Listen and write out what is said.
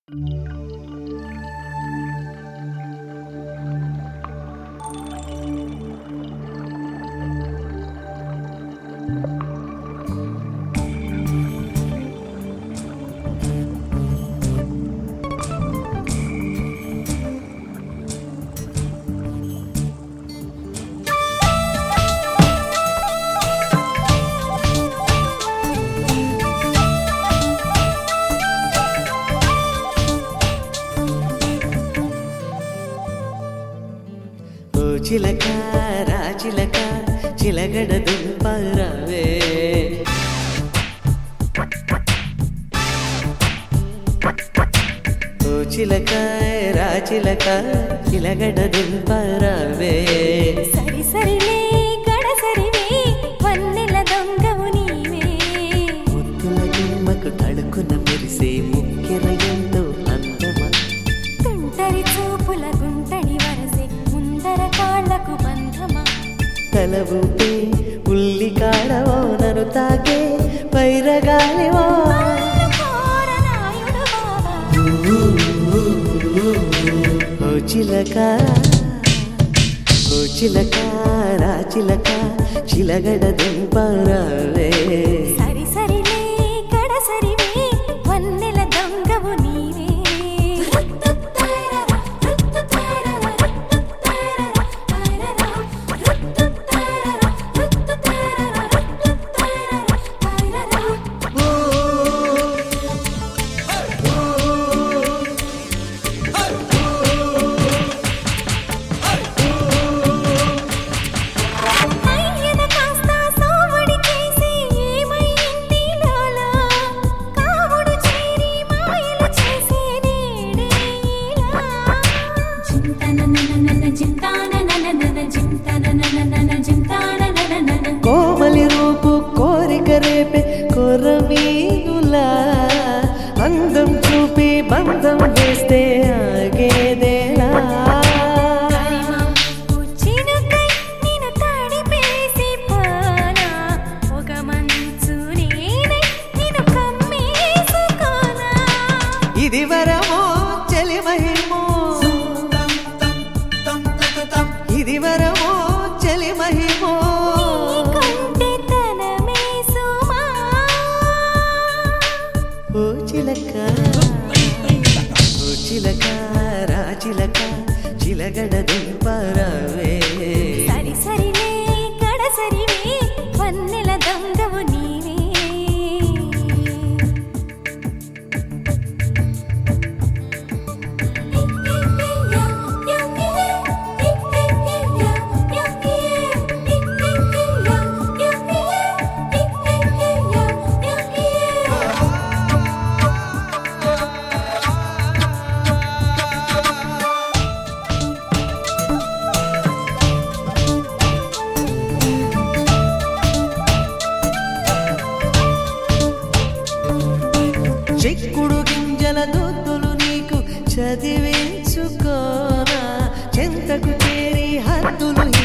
ఓ చిలక రాచిలక చిలగడ దుంపరవే ఓ చిలక రాచిలక చిలగడ దుంపరవే సరి సరిలే గడసరివే వన్నెల దొంగవు నీవే ముత్తుల గుమ్మకు తడుకున మెరిసే ముక్కెర ఎంతో అందమా తుంటరి చూపుల గుంటడి వరసే ముందర కాళ్లకు బంధమా తల ఊపే ఉల్లి కాడవో నన్ను తాకే పైరగాలివో కోరనాయుడు బావా ఓ చిలక ఓ చిలక రా చిలక చిలగడ దుంపరావే సరి సరిలే గడసరివే వన్నెల దొంగవు నీవే అయ్యన కాస్త సోవడి చేసి ఏమైంది లోలా కావుడు చేరి మాయలు చేసే నేడేలా జింతననననన జింతాననననన జింతననననన జింతాననననన కోమలి రూపు కోరిక రేపే కొరమీనులా అందం చూపి బంధం వేస్తే ఆగేదేలా కరిమా ఉచ్చినకై నిన్ను తడిపేసి పానా ఒక మంచు నేనై నిన్ను కమ్మేసుకోనా ఇది వరమో చెలి మహిమో ఇది వరమో చెలి మహిమో నీకంటే తనమే సుమా ఓ చిలక ఓ చిలక రా చిలక చిలగడ దుంపరావే సరి సరిలే గడసరివే వన్నెల దొంగవు నీవే చిక్కుడు గింజల దొద్దులు నీకు చదివించుకోనా చెంతకు చేరి హద్దులు